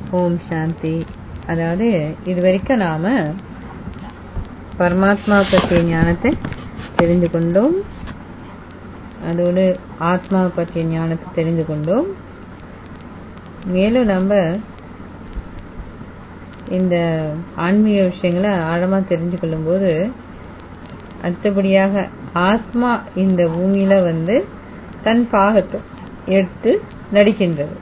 ஓம் சாந்தி அதாவது இது வரைக்கும் நாம பரமாத்மா பற்றிய ஞானத்தை தெரிந்து கொண்டோம் அதோடு ஆத்மா பற்றிய ஞானத்தை தெரிந்து கொண்டோம் மேலும் நம்ம இந்த ஆன்மீக விஷயங்களை ஆழமா தெரிஞ்சு கொள்ளும் போது அடுத்தபடியாக ஆத்மா இந்த பூமியில வந்து தன் பாகத்தை எடுத்து நடிக்கின்றது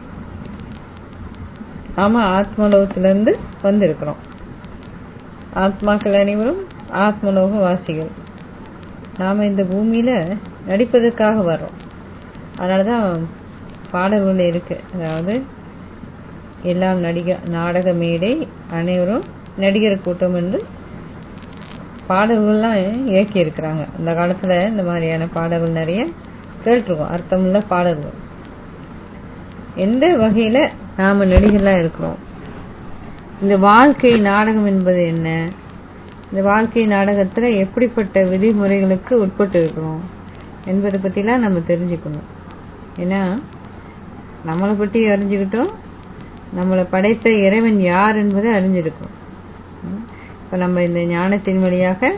நாம ஆத்மலோகத்திலிருந்து வந்திருக்கிறோம் ஆத்மாக்கள் அனைவரும் ஆத்மலோக வாசிகள் நாம இந்த பூமியில நடிப்பதற்காக வர்றோம் அதனாலதான் பாடல்கள் இருக்கு அதாவது எல்லாம் நடிக நாடக மேடை அனைவரும் நடிகர் கூட்டம் என்று பாடல்கள்லாம் இயக்கி இருக்கிறாங்க இந்த காலத்துல இந்த மாதிரியான பாடல்கள் நிறைய கேட்டிருக்கோம் அர்த்தமுள்ள பாடல்கள் எந்த வகையில நாம நடிகர்களா இருக்கிறோம் இந்த வாழ்க்கை நாடகம் என்பது என்ன இந்த வாழ்க்கை நாடகத்துல எப்படிப்பட்ட விதிமுறைகளுக்கு உட்பட்டு இருக்கிறோம் என்பதை பத்திலாம் நம்ம தெரிஞ்சுக்கணும் ஏன்னா நம்மளை பற்றி அறிஞ்சுக்கிட்டோம் நம்மளை படைத்த இறைவன் யார் என்பதை அறிஞ்சிருக்கோம் இப்ப நம்ம இந்த ஞானத்தின் வழியாக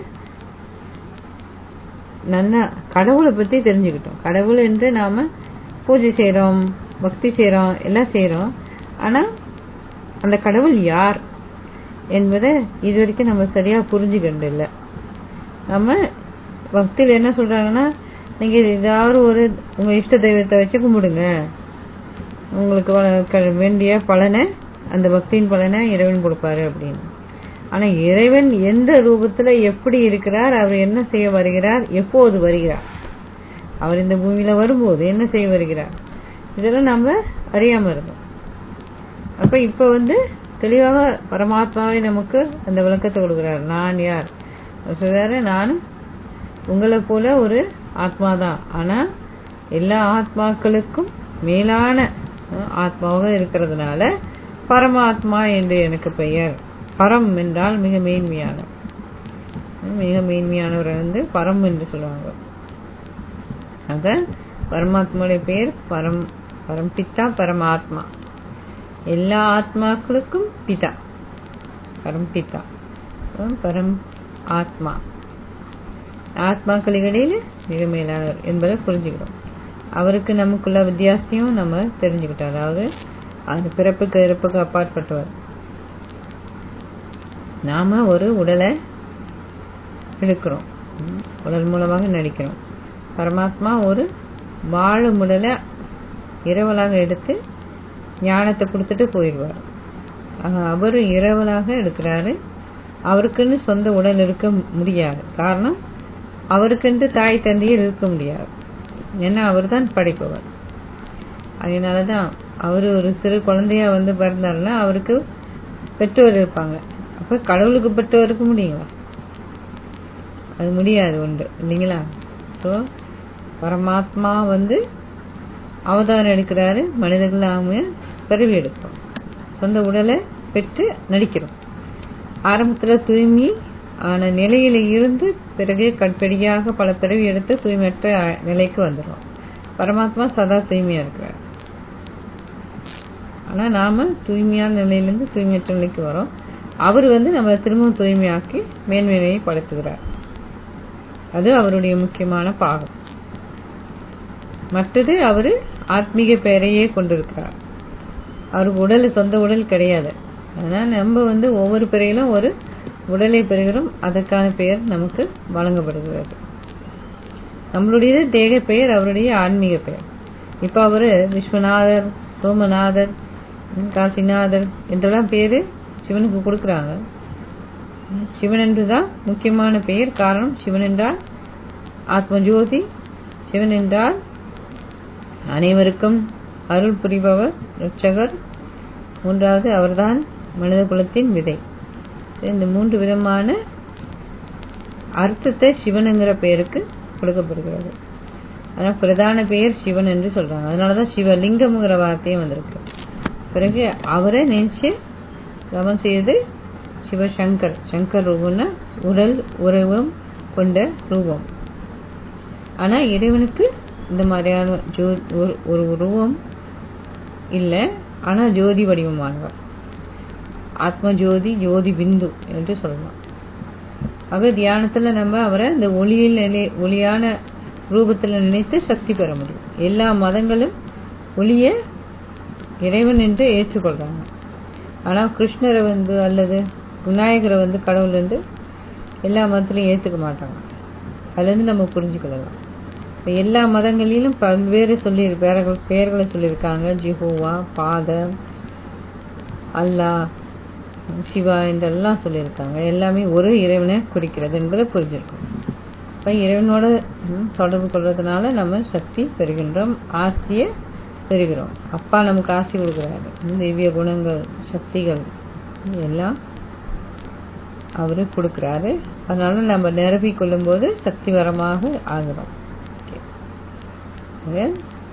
நல்ல கடவுளை பத்தி தெரிஞ்சுக்கிட்டோம் கடவுள் என்று நாம பூஜை செய்யறோம் பக்தி செய்யறோம் எல்லாம் செய்யறோம் ஆனா அந்த கடவுள் யார் என்பதை இது வரைக்கும் நம்ம சரியா புரிஞ்சுக்கிட்டு இல்ல நம்ம பக்தியில என்ன சொல்றாங்கன்னா நீங்க ஏதாவது ஒரு உங்க இஷ்ட தெய்வத்தை வச்சு கும்பிடுங்க உங்களுக்கு வேண்டிய பலனை அந்த பக்தியின் பலனை இறைவன் கொடுப்பாரு அப்படின்னு ஆனா இறைவன் எந்த ரூபத்துல எப்படி இருக்கிறார் அவர் என்ன செய்ய வருகிறார் எப்போது வருகிறார் அவர் இந்த பூமியில வரும்போது என்ன செய்ய வருகிறார் இதெல்லாம் நம்ம அறியாம இருக்கோம் அப்ப இப்ப வந்து தெளிவாக பரமாத்மாவை நமக்கு அந்த விளக்கத்தை கொடுக்கிறார் நான் யார் சொல்றாரு நான் உங்களை போல ஒரு ஆத்மா தான் ஆனா எல்லா ஆத்மாக்களுக்கும் மேலான ஆத்மாவாக இருக்கிறதுனால பரமாத்மா என்று எனக்கு பெயர் பரம் என்றால் மிக மேன்மையான மிக மேன்மையானவரை வந்து பரம் என்று சொல்லுவாங்க ஆக பரமாத்மாவுடைய பெயர் பரம் பரம்பித்தா பரமாத்மா எல்லா ஆத்மாக்களுக்கும் பிதா பரம்பிதா பரம் ஆத்மா ஆத்மாக்களிடையில மிக மேலானவர் என்பதை புரிஞ்சுக்கிறோம் அவருக்கு நமக்குள்ள வித்தியாசத்தையும் நம்ம தெரிஞ்சுக்கிட்டோம் அதாவது அது பிறப்புக்கு இறப்புக்கு அப்பாற்பட்டவர் நாம ஒரு உடலை எடுக்கிறோம் உடல் மூலமாக நடிக்கிறோம் பரமாத்மா ஒரு வாழும் உடலை இரவலாக எடுத்து ஞானத்தை கொடுத்துட்டு போயிடுவார் அவர் இரவலாக எடுக்கிறாரு அவருக்குன்னு சொந்த உடல் இருக்க முடியாது காரணம் அவருக்கென்று தாய் தந்தையர் இருக்க முடியாது ஏன்னா அவர் தான் படைப்பவர் அதனாலதான் அவர் ஒரு சிறு குழந்தையா வந்து பிறந்தாருன்னா அவருக்கு பெற்றோர் இருப்பாங்க அப்ப கடவுளுக்கு பெற்றோர் இருக்க முடியுங்களா அது முடியாது உண்டு இல்லைங்களா ஸோ பரமாத்மா வந்து அவதாரம் எடுக்கிறாரு மனிதர்கள் நாம பிறவி எடுப்போம் சொந்த உடலை பெற்று நடிக்கிறோம் ஆரம்பத்துல தூய்மை ஆன நிலையில இருந்து பிறகு கட்படியாக பல பிறவி எடுத்து தூய்மையற்ற நிலைக்கு வந்துடும் பரமாத்மா சதா தூய்மையா இருக்கிறார் ஆனா நாம தூய்மையான நிலையிலிருந்து தூய்மையற்ற நிலைக்கு வரோம் அவர் வந்து நம்மளை திரும்பவும் தூய்மையாக்கி மேன்மையை படுத்துகிறார் அது அவருடைய முக்கியமான பாகம் மற்றது அவரு ஆத்மீக பெயரையே கொண்டிருக்கிறார் அவருக்கு உடல் சொந்த உடல் கிடையாது அதனால நம்ம வந்து ஒவ்வொரு பிறையிலும் ஒரு உடலை பெறுகிறோம் அதற்கான பெயர் நமக்கு வழங்கப்படுகிறது நம்மளுடைய தேக பெயர் அவருடைய ஆன்மீக பெயர் இப்ப அவரு விஸ்வநாதர் சோமநாதர் காசிநாதர் என்றெல்லாம் பேரு சிவனுக்கு கொடுக்கறாங்க சிவன் என்றுதான் முக்கியமான பெயர் காரணம் சிவன் என்றால் ஆத்ம ஜோதி சிவன் என்றால் அனைவருக்கும் அருள் புரிபவர் ரட்சகர் மூன்றாவது அவர்தான் மனித குலத்தின் விதை இந்த மூன்று விதமான அர்த்தத்தை சிவனுங்கிற பெயருக்கு கொடுக்கப்படுகிறது ஆனா பிரதான பெயர் சிவன் என்று சொல்றாங்க அதனாலதான் சிவலிங்கம்ங்கிற வார்த்தையும் வந்திருக்கு பிறகு அவரை நினைச்சு கவனம் செய்து சிவசங்கர் சங்கர் ரூபம்னா உடல் உறவும் கொண்ட ரூபம் ஆனா இறைவனுக்கு இந்த மாதிரியான ஜோ ஒரு ஒரு உருவம் இல்ல ஆனா ஜோதி வடிவமானவர் ஆத்ம ஜோதி ஜோதி பிந்து என்று சொல்லலாம் ஆக தியானத்துல நம்ம அவரை இந்த ஒளியில் நிலை ஒளியான ரூபத்துல நினைத்து சக்தி பெற முடியும் எல்லா மதங்களும் ஒளிய இறைவன் என்று ஏற்றுக்கொள்றாங்க ஆனா கிருஷ்ணரை வந்து அல்லது விநாயகரை வந்து கடவுள் வந்து எல்லா மதத்திலையும் ஏத்துக்க மாட்டாங்க அதுல இருந்து நம்ம புரிஞ்சுக்கலாம் இப்ப எல்லா மதங்களிலும் பல்வேறு சொல்லி பெயர்கள் பெயர்களை சொல்லியிருக்காங்க ஜிஹோவா பாத அல்லாஹ் சிவா என்றெல்லாம் சொல்லியிருக்காங்க எல்லாமே ஒரு இறைவனை குறிக்கிறது என்பதை புரிஞ்சிருக்கோம் இப்போ இறைவனோட ம், தொடர்பு கொள்வதனால நம்ம சக்தி பெறுகின்றோம் ஆசியை பெறுகிறோம் அப்பா நமக்கு ஆசி கொடுக்குறாரு ம், திவ்ய குணங்கள் சக்திகள் எல்லாம் அவரு கொடுக்குறாரு அதனால நம்ம நிரப்பிக் கொள்ளும்போது சக்தி வரமாக ஆகிறோம் Okay.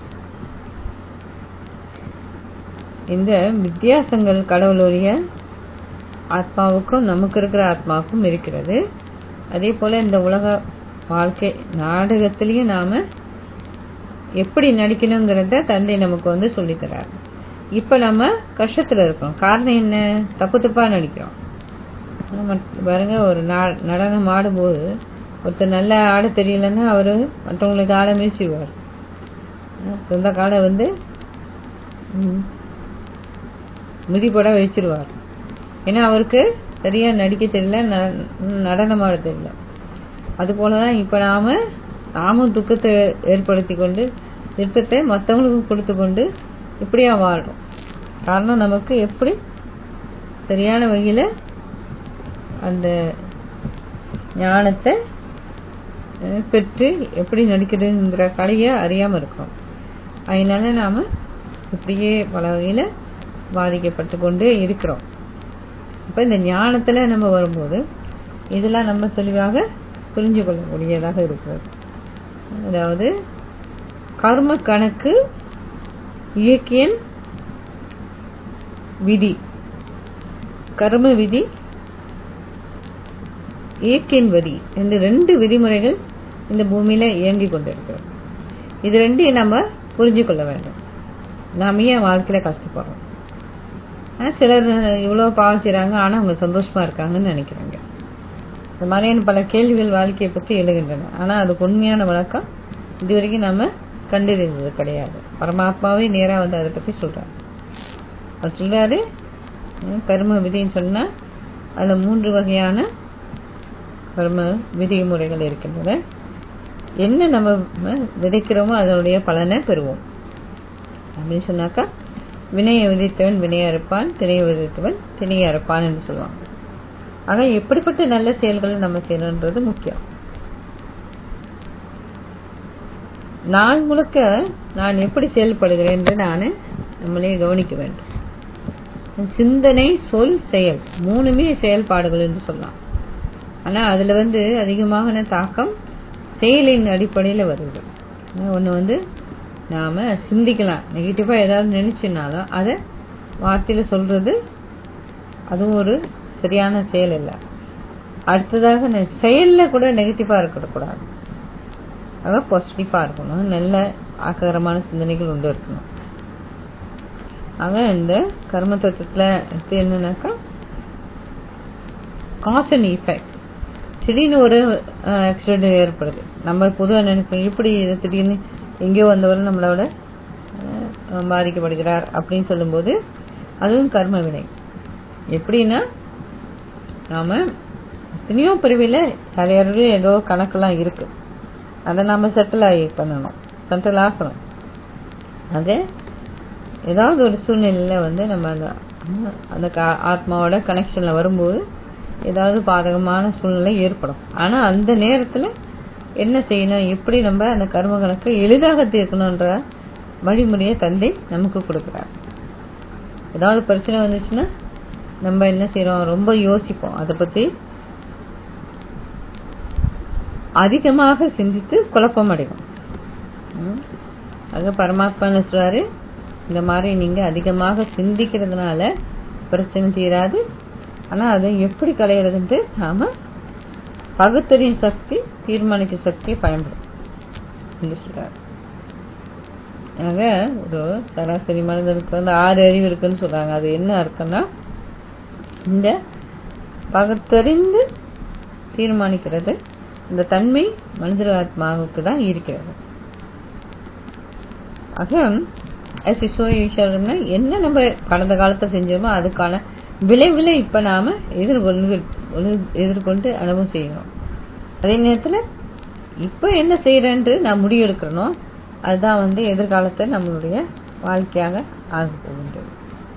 இந்த வித்தியாசங்கள் கடவுளுடைய ஆத்மாவுக்கும் நமக்கு இருக்கிற ஆத்மாவுக்கும் இருக்கிறது அதே போல இந்த உலக வாழ்க்கை நாடகத்திலையும் நாம எப்படி நடிக்கணுங்கிறத தந்தை நமக்கு வந்து சொல்லித் தராரு இப்ப நம்ம கஷ்டத்துல இருக்கோம் காரணம் என்ன தப்பு தப்பா நடிக்கிறோம் நம்ம பாருங்க ஒரு நா- நடனம் ஆடும்போது ஒருத்தர் நல்லா ஆட தெரியலன்னா அவரு மற்றவங்களுக்கு ஆட மிதிச்சுவார் சொந்த காலை வந்து ம், மிதிப்பட வச்சிருவார் ஏன்னா அவருக்கு சரியா நடிக்க தெரியல ந- நடனம் ஆட தெரியல அது போலதான் இப்ப நாம நாமும் துக்கத்தை ஏற்படுத்தி கொண்டு துக்கத்தை மற்றவங்களுக்கு கொடுத்து கொண்டு இப்படியா வாழ்றோம் காரணம் நமக்கு எப்படி சரியான வகையில அந்த ஞானத்தை அஹ், பெற்று எப்படி நடிக்கிறதுங்கிற கலையை அறியாம இருக்கோம் அதனால நாம இப்படியே பல வகையில பாதிக்கப்பட்டு கொண்டே இருக்கிறோம் இப்ப இந்த ஞானத்துல நம்ம வரும்போது இதெல்லாம் நம்ம தெளிவாக புரிஞ்சு கொள்ளக்கூடியதாக இருக்கிறது அதாவது கர்ம கணக்கு இயக்கியன் விதி கர்ம விதி இயக்கியன் விதி இந்த ரெண்டு விதிமுறைகள் இந்த பூமியில இயங்கிக் கொண்டிருக்கிறது இது ரெண்டையும் நம்ம புரிஞ்சு கொள்ள வேண்டும் நாம ஏன் வாழ்க்கையில கஷ்டப்படுறோம் ஆனா, சிலர் இவ்வளவு பாவம் செய்றாங்க ஆனா அவங்க சந்தோஷமா இருக்காங்கன்னு நினைக்கிறாங்க இந்த மாதிரியான பல கேள்விகள் வாழ்க்கையை பற்றி எழுகின்றன ஆனா அதுக்கு உண்மையான வழக்கம் இதுவரைக்கும் நம்ம கண்டறிந்தது கிடையாது பரமாத்மாவே நேரா வந்து அதை பத்தி சொல்றாரு அவர் சொல்றாரு உம், கர்ம விதின்னு சொன்னா அதுல மூன்று வகையான கர்ம விதிமுறைகள் இருக்கின்றன என்ன நம்ம ம, விதைக்கிறோமோ அதனுடைய பலனை பெறுவோம் அப்படின்னு சொன்னாக்கா வினையை விதைத்தவன் வினையை அறுப்பான் திணையை விதைத்தவன் திணையை அறுப்பான் என்று சொல்லுவாங்க ஆக எப்படிப்பட்ட நல்ல செயல்களை நம்ம செய்யணுன்றது முக்கியம் நாள் முழுக்க நான் எப்படி செயல்படுகிறேன் என்று நான் நம்மளே கவனிக்க வேண்டும் சிந்தனை சொல் செயல் மூணுமே செயல்பாடுகள் என்று சொல்லலாம் ஆனா அதுல வந்து அதிகமான தாக்கம் செயலின் அடிப்படையில வருது ஒண்ணு வந்து நாம சிந்திக்கலாம் நெகட்டிவா ஏதாவது நினைச்சுனாலும் அதை வார்த்தையில சொல்றது அதுவும் ஒரு சரியான செயல் இல்ல அடுத்ததாக நெ- செயல்ல கூட நெகட்டிவா இருக்கக்கூடாது ஆக பாசிட்டிவா இருக்கணும் நல்ல ஆக்ககரமான சிந்தனைகள் உண்டு இருக்கணும் ஆக இந்த கர்ம தத்துவத்துல இது என்னன்னாக்கா காஸ் அண்ட் இஃபெக்ட் திடீர்னு ஒரு ஆக்சிடென்ட் ஏற்படுது நம்ம பொதுவாக நினைப்போம் இப்படி இது திடீர்னு எங்கேயோ வந்தவர் நம்மளோட அஹ், பாதிக்கப்படுகிறார் அப்படின்னு சொல்லும்போது அதுவும் கர்ம வினை எப்படின்னா நாம எத்தனையோ பிரிவில் யார் யாரும் ஏதோ கணக்கெல்லாம் இருக்கு அதை நாம செட்டில் ஆகி பண்ணணும் செட்டில் ஆக்கணும் அது ஏதாவது ஒரு சூழ்நிலையில வந்து நம்ம அந்த அந்த கா- ஆத்மாவோட கனெக்ஷன்ல வரும்போது ஏதாவது பாதகமான சூழ்நிலை ஏற்படும் ஆனா அந்த நேரத்துல என்ன செய்யணும் எப்படி நம்ம அந்த கர்ம கணக்கை எளிதாக தீர்க்கணும்ன்ற வழிமுறையை தந்தை நமக்கு கொடுக்கிறார் ஏதாவது பிரச்சனை வந்துச்சுன்னா நம்ம என்ன செய்யறோம் ரொம்ப யோசிப்போம் அதை பத்தி அதிகமாக சிந்தித்து குழப்பம் அடைவோம் ம். ஆக பரமாத்மா என்ன சொல்றாரு இந்த மாதிரி நீங்க அதிகமாக சிந்திக்கிறதுனால பிரச்சனை தீராது ஆனா அதை எப்படி களையிறதுன்ட்டு நாம பகுத்தறியும் சக்தி தீர்மானிக்கும் சக்தியை பயன்படும் என்று சொல்றாரு ஆக ஒரு சராசரி மனிதனுக்கு வந்து ஆறு அறிவு இருக்குன்னு சொல்றாங்க அது என்ன அர்த்தம்னா இந்த பகுத்தறிந்து தீர்மானிக்கிறது இந்த தன்மை மனித ஆத்மாவுக்கு தான் இருக்கிறது ஆக என்ன நம்ம கடந்த காலத்தை செஞ்சோமோ அதுக்கான விளைவுல இப்ப நாம எதிர்கொண்டு எதிர்கொண்டு அனுபவம் செய்யணும் அதே நேரத்துல இப்ப என்ன செய்யறேன்று நான் முடிவெடுக்கிறனோ அதுதான் வந்து எதிர்காலத்தை நம்மளுடைய வாழ்க்கையாக ஆக போகின்றது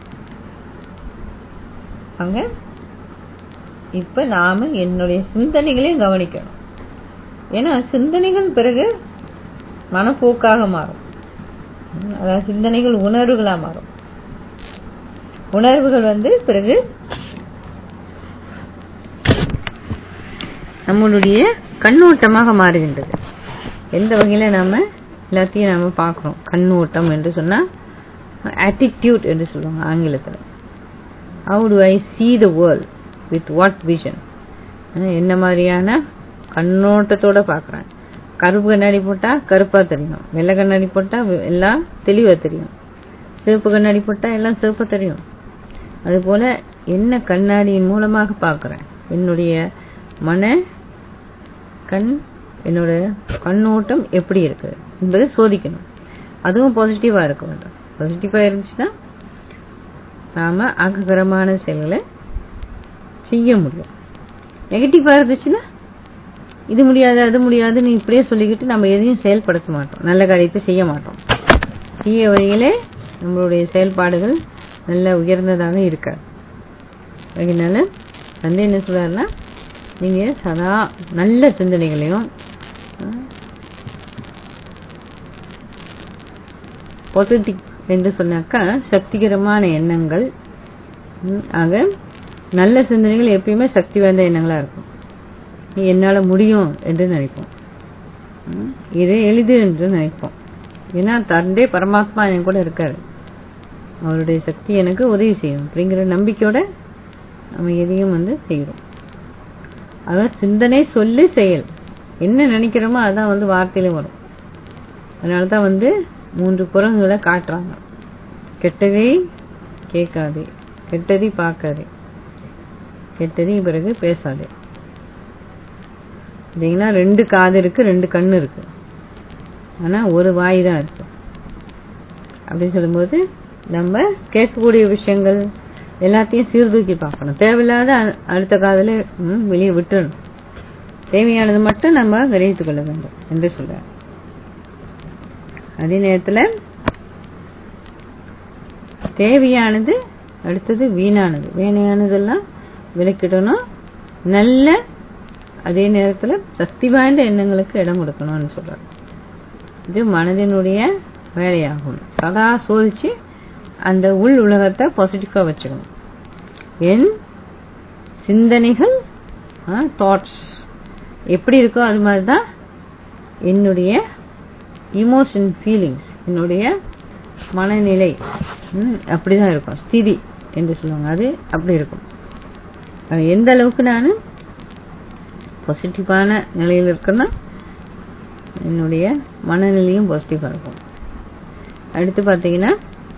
அங்க இப்ப நாம என்னுடைய சிந்தனைகளையும் கவனிக்கணும் ஏன்னா சிந்தனைகள் பிறகு மனப்போக்காக மாறும் அதாவது சிந்தனைகள் உணர்வுகளா மாறும் உணர்வுகள் வந்து பிறகு நம்மளுடைய கண்ணோட்டமாக மாறுகின்றது எந்த வகையில நாம எல்லாத்தையும் நாம பார்க்கிறோம் கண்ணோட்டம் என்று சொன்னா ஆட்டிடியூட் என்று சொல்லுவாங்க ஆங்கிலத்தில் how do I see the world with what vision என்ன மாதிரியான கண்ணோட்டத்தோட பார்க்குறேன் கருப்பு கண்ணாடி போட்டா கருப்பா தெரியும் வெள்ளை கண்ணாடி போட்டா எல்லாம் தெளிவா தெரியும் சிவப்பு கண்ணாடி போட்டா எல்லாம் சிவப்பா தெரியும் அதுபோல என்ன கண்ணாடியின் மூலமாக பார்க்கிறேன் என்னுடைய மன கண் என்னோட கண்ணோட்டம் எப்படி இருக்கு என்பதை சோதிக்கணும் அதுவும் பாசிட்டிவா இருக்க வேண்டும் பாசிட்டிவா இருந்துச்சுன்னா நாம ஆக்ககரமான செயல்களை செய்ய முடியும் நெகட்டிவா இருந்துச்சுன்னா இது முடியாது அது முடியாதுன்னு இப்படியே சொல்லிக்கிட்டு நம்ம எதையும் செயல்படுத்த மாட்டோம் நல்ல காரியத்தை செய்ய மாட்டோம் தீய வழியிலே நம்மளுடைய செயல்பாடுகள் நல்ல உயர்ந்ததாக இருக்காது அதனால வந்து என்ன சொல்றாருன்னா நீங்க சதா நல்ல சிந்தனைகளையும் பாசிட்டிவ் என்று சொன்னாக்கா சக்திகரமான எண்ணங்கள் ஆக நல்ல சிந்தனைகள் எப்பயுமே சக்தி வாய்ந்த எண்ணங்களா இருக்கும் என்னால முடியும் என்று நினைப்போம் இது எளிது என்று நினைப்போம் ஏன்னா தண்டே பரமாத்மா என் கூட இருக்காரு அவருடைய சக்தி எனக்கு உதவி செய்யும் அப்படிங்கிற நம்பிக்கையோட நம்ம எதையும் வந்து செய்கிறோம் அதான் சிந்தனை சொல்லி செயல் என்ன நினைக்கிறோமோ அதான் வந்து வார்த்தையில வரும் அதனாலதான் வந்து மூன்று புறங்களை காட்டுறாங்க கெட்டதை கேட்காதே கெட்டதை பார்க்காதே கெட்டதை பிறகு பேசாதே இல்லைங்களா ரெண்டு காது இருக்கு ரெண்டு கண்ணு இருக்கு ஆனா ஒரு வாய் தான் இருக்கு அப்படின்னு சொல்லும்போது நம்ம கேட்கக்கூடிய விஷயங்கள் எல்லாத்தையும் சீர்தூக்கி பார்க்கணும் தேவையில்லாத அடுத்த காதல வெளியே விட்டுறணும் தேவையானது மட்டும் நம்ம கிரகித்துக் கொள்ள வேண்டும் என்று சொல்ற அதே நேரத்தில் தேவையானது அடுத்தது வீணானது வீணையானதெல்லாம் விலக்கிடணும் நல்ல அதே நேரத்தில் சக்தி வாய்ந்த எண்ணங்களுக்கு இடம் கொடுக்கணும்னு சொல்றாரு இது மனதினுடைய வேலையாகும் சதா சோதிச்சு அந்த உள் உலகத்தை பாசிட்டிவா வச்சுக்கணும் என் சிந்தனைகள் தாட்ஸ் எப்படி இருக்கோ அது மாதிரி தான் என்னுடைய இமோஷன் ஃபீலிங்ஸ் என்னுடைய மனநிலை அப்படிதான் இருக்கும் ஸ்திதி என்று சொல்லுவாங்க அது அப்படி இருக்கும் எந்த அளவுக்கு நான் பாசிட்டிவான நிலையில் இருக்குன்னா என்னுடைய மனநிலையும் பாசிட்டிவா இருக்கும் அடுத்து பார்த்தீங்கன்னா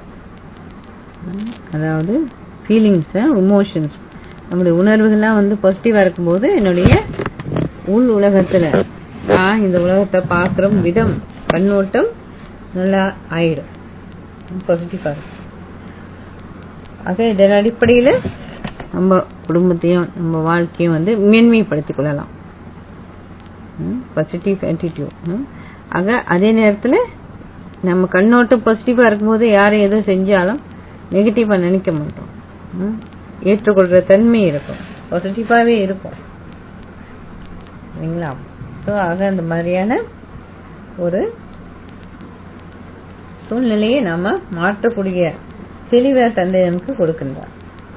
அதாவது ஃபீலிங்ஸ் இமோஷன்ஸ் நம்முடைய உணர்வுகள்லாம் வந்து பாசிட்டிவா இருக்கும்போது என்னுடைய உள் உலகத்துல நான் இந்த உலகத்தை பார்க்குற விதம் கண்ணோட்டம் நல்லா ஆயிடும் பாசிட்டிவா இருக்கும் ஆக இதன் அடிப்படையில் நம்ம குடும்பத்தையும் நம்ம வாழ்க்கையும் வந்து மேன்மைப்படுத்திக் கொள்ளலாம் பாசிட்டிவ் ஆட்டிடியூட் ஆக அதே நேரத்தில் நம்ம கண்ணோட்டம் பாசிட்டிவா இருக்கும்போது யாரும் எதுவும் செஞ்சாலும் நெகட்டிவா நினைக்க மாட்டோம் ஏற்றுக்கொள்ற தன்மை இருக்கும் பாசிட்டிவாவே இருக்கும் சரிங்களா ஸோ ஆக அந்த மாதிரியான ஒரு சூழ்நிலையை நாம மாற்றக்கூடிய தெளிவ தந்தை நமக்கு கொடுக்கின்றார்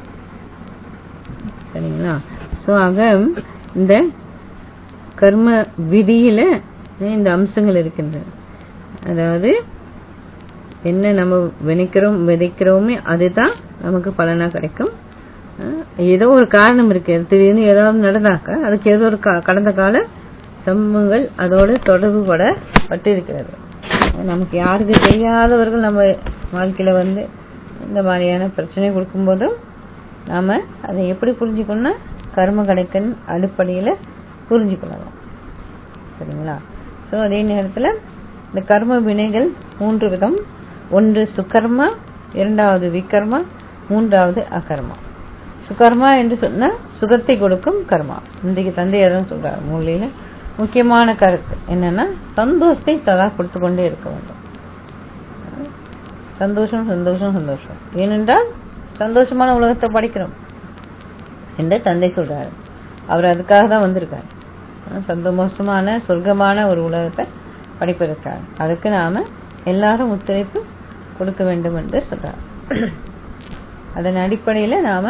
சரிங்களா ஸோ ஆக இந்த கர்ம விதியில இந்த அம்சங்கள் இருக்கின்றன அதாவது என்ன நம்ம விதைக்கிறோம் விதைக்கிறோமே அதுதான் நமக்கு பலனா கிடைக்கும் ஏதோ ஒரு காரணம் இருக்கு திடீர்னு ஏதாவது நடந்தாக்க அதுக்கு ஏதோ ஒரு கடந்த கால சம்பவங்கள் அதோடு தொடர்பு பட பட்டிருக்கிறது நமக்கு யாருக்கு தெரியாதவர்கள் நம்ம வாழ்க்கையில வந்து இந்த மாதிரியான பிரச்சனை கொடுக்கும்போதும் நாம அதை எப்படி புரிஞ்சுக்கணும்னா கர்ம கணக்கின் அடிப்படையில புரிஞ்சுக்கொள்ளலாம் சரிங்களா ஸோ அதே நேரத்தில் இந்த கர்ம வினைகள் மூன்று விதம் ஒன்று சுகர்மா இரண்டாவது விகர்மா மூன்றாவது அகர்மா சுகர்மா என்று சொன்னா சுகத்தை கொடுக்கும் கர்மா இன்றைக்கு தந்தை அதான் சொல்றாரு மூலையில முக்கியமான கருத்து என்னன்னா சந்தோஷத்தை சதா கொடுத்து கொண்டே இருக்க வேண்டும் சந்தோஷம் சந்தோஷம் சந்தோஷம் ஏனென்றால் சந்தோஷமான உலகத்தை படிக்கிறோம் என்று தந்தை சொல்றாரு அவர் அதுக்காக தான் வந்திருக்காரு சந்தோஷமான சொர்க்கமான ஒரு உலகத்தை படிப்பதற்காக அதுக்கு நாம எல்லாரும் ஒத்துழைப்பு கொடுக்க வேண்டும் என்று சொல்றார் அதன் அடிப்படையில நாம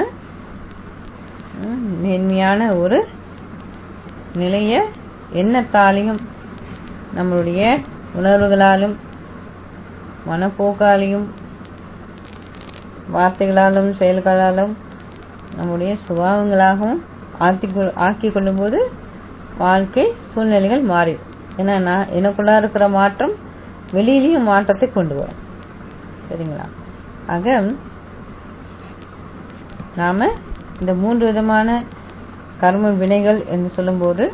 மேன்மையான ஒரு நிலைய எண்ணத்தாலையும் நம்மளுடைய உணர்வுகளாலும் மனப்போக்காலையும் வார்த்தைகளாலும் செயல்களாலும் நம்முடைய சுபாவங்களாகவும் ஆக்கி கொள்ளும் போது வாழ்க்கை சூழ்நிலைகள் மாறிடும் ஏன்னா நான் எனக்குள்ள இருக்கிற மாற்றம் வெளியிலையும் மாற்றத்தை கொண்டு வரும் சரிங்களா ஆக நாம இந்த மூன்று விதமான கர்ம வினைகள் என்று சொல்லும்போது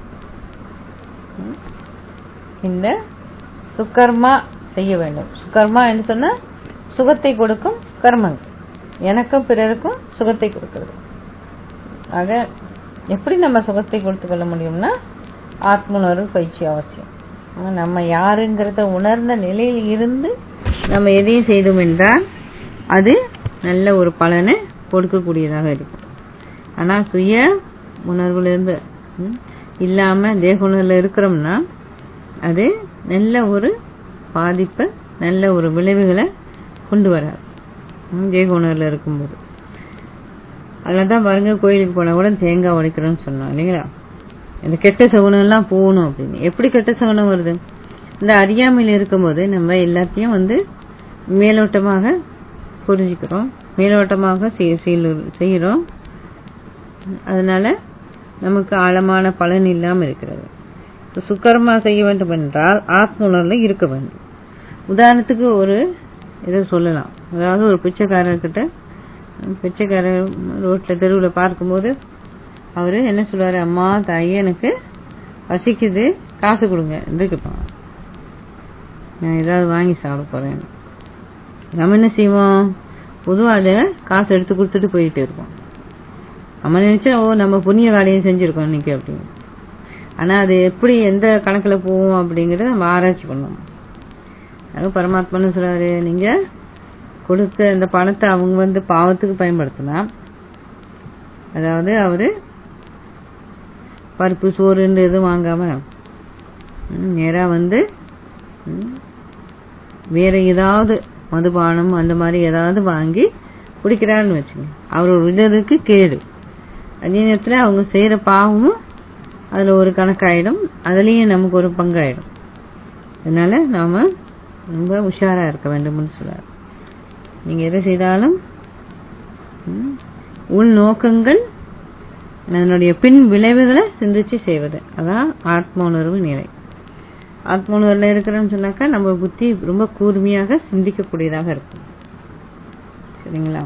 இந்த சுக்கர்மா செய்ய வேண்டும் சுக்கர்மா என்று சொன்னா சுகத்தை கொடுக்கும் கர்மங்கள் எனக்கும் பிறருக்கும் சுகத்தை கொடுக்கிறது ஆக எப்படி நம்ம சுகத்தை கொடுத்து கொள்ள முடியும்னா ஆத்ம பயிற்சி அவசியம் நம்ம யாருங்கிறத உணர்ந்த நிலையில் இருந்து நம்ம எதையும் செய்தோம் என்றால் அது நல்ல ஒரு பலனை கொடுக்கக்கூடியதாக இருக்கும் ஆனா சுய உணர்வுலேருந்து இல்லாம தேக உணர்வுல இருக்கிறோம்னா அது நல்ல ஒரு பாதிப்பை நல்ல ஒரு விளைவுகளை கொண்டு வராது தேக உணர்வுல இருக்கும்போது அதனால்தான் பாருங்க கோயிலுக்கு போனா கூட தேங்காய் உடைக்கிறோம்னு சொன்னோம் இல்லைங்களா இந்த கெட்ட சகுனம் எல்லாம் போகணும் அப்படின்னு எப்படி கெட்ட சகுனம் வருது இந்த அறியாமையில் இருக்கும்போது நம்ம எல்லாத்தையும் வந்து மேலோட்டமாக புரிஞ்சுக்கிறோம் மேலோட்டமாக செய்யறோம் அதனால நமக்கு ஆழமான பலன் இல்லாமல் இருக்கிறது சுக்கரமா செய்ய வேண்டும் என்றால் ஆத்ம உணர்வுல இருக்க வேண்டும் உதாரணத்துக்கு ஒரு இதை சொல்லலாம் அதாவது ஒரு பிச்சைக்காரர்கிட்ட பிச்சைக்காரர் ரோட்ல தெருவில் பார்க்கும்போது அவரு என்ன சொல்லுவாரு அம்மா தாயே எனக்கு பசிக்குது காசு கொடுங்க என்று கேட்பாங்க நான் ஏதாவது வாங்கி சாப்பிட போறேன் நம்ம என்ன செய்வோம் பொதுவாக அதை காசு எடுத்து கொடுத்துட்டு போயிட்டு இருப்போம் நம்ம நினைச்சா ஓ நம்ம புண்ணிய காரியம் செஞ்சிருக்கோம் இன்னைக்கு அப்படின்னு ஆனா அது எப்படி எந்த கணக்குல போவோம் அப்படிங்கறத நம்ம ஆராய்ச்சி பண்ணுவோம் அது பரமாத்மான்னு சொல்றாரு நீங்க கொடுத்த இந்த பணத்தை அவங்க வந்து பாவத்துக்கு பயன்படுத்தலாம் அதாவது அவரு பருப்பு சோறுன்னு எதுவும் வாங்காம நேரா வந்து வேற ஏதாவது மதுபானம் அந்த மாதிரி ஏதாவது வாங்கி குடிக்கிறாருன்னு வச்சுங்க அவரோட உடலுக்கு கேடு அதே நேரத்தில் அவங்க செய்யற பாவமும் அதுல ஒரு கணக்காயிடும் அதுலயும் நமக்கு ஒரு பங்காயிடும் அதனால நாம ரொம்ப உஷாரா இருக்க வேண்டும்னு சொல்றாரு நீங்க எதை செய்தாலும் உள் நோக்கங்கள் அதனுடைய பின் விளைவுகளை சிந்திச்சு செய்வது அதான் ஆத்ம உணர்வு நிலை ஆத்ம உணர்வுல இருக்கிறோம்னு சொன்னாக்கா நம்ம புத்தி ரொம்ப கூர்மையாக சிந்திக்கக்கூடியதாக இருக்கும் சரிங்களா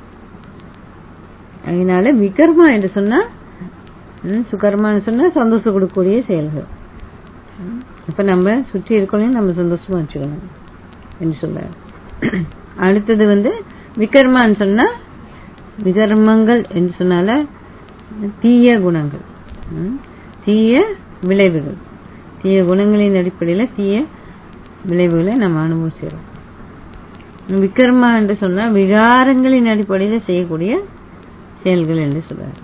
அதனால விகர்மா என்று சொன்னா சுகர்மான்னு சொன்னா சந்தோஷம் கொடுக்கக்கூடிய செயல்கள் இப்ப நம்ம சுற்றி இருக்கணும் நம்ம சந்தோஷமா வச்சுக்கணும் என்று சொல்ல அடுத்தது வந்து விகர்மான்னு சொன்னா விகர்மங்கள் என்று சொன்னால தீய குணங்கள் தீய விளைவுகள் தீய குணங்களின் அடிப்படையில் தீய விளைவுகளை நம்ம அனுபவம் செய்யறோம் விக்ரமா என்று சொன்னா விகாரங்களின் அடிப்படையில் செய்யக்கூடிய செயல்கள் என்று சொல்றாரு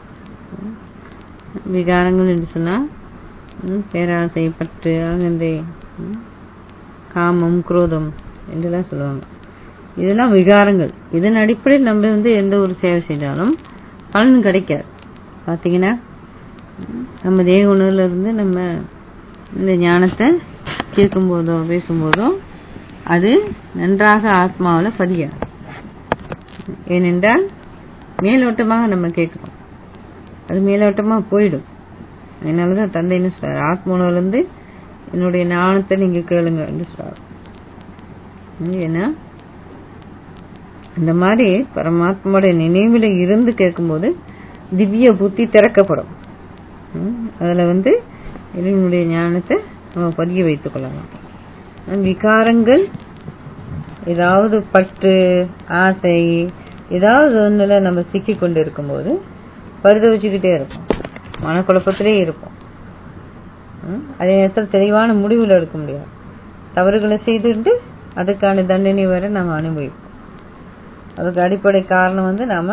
விகாரங்கள் என்று சொன்னா பேராசை பற்று அகந்தை காமம் குரோதம் என்றெல்லாம் சொல்லுவாங்க இதெல்லாம் விகாரங்கள் இதன் அடிப்படையில் நம்ம வந்து எந்த ஒரு சேவை செய்தாலும் பலன் கிடைக்காது பாத்தீங்கன்னா நம்ம தேக உணர்வுல இருந்து நம்ம இந்த ஞானத்தை கேட்கும் போதோ பேசும்போதோ அது நன்றாக ஆத்மாவில் பதியாது ஏனென்றால் மேலோட்டமாக நம்ம கேட்கிறோம் அது மேலோட்டமாக போயிடும் அதனாலதான் தந்தை என்ன சொல்றாரு ஆத்மாவிலிருந்து என்னுடைய ஞானத்தை நீங்க கேளுங்க என்று சொல்றாரு ம், ஏன்னா இந்த மாதிரி பரமாத்மாவோட நினைவுல இருந்து கேட்கும்போது திவ்ய புத்தி திறக்கப்படும் ம், அதுல வந்து இறைவனுடைய ஞானத்தை நம்ம பதிய வைத்துக் கொள்ளலாம் விகாரங்கள் ஏதாவது பற்று ஆசை ஏதாவது ஒண்ணுல நம்ம சிக்கி கொண்டு இருக்கும்போது பரிதவிச்சுக்கிட்டே இருப்போம் மனக்குழப்பத்திலே இருப்போம் ம், அதே நேரத்தில் தெளிவான முடிவுல எடுக்க முடியாது தவறுகளை செய்துட்டு அதுக்கான தண்டனை வரை நம்ம அனுபவிப்போம் அதுக்கு அடிப்படை காரணம் வந்து நாம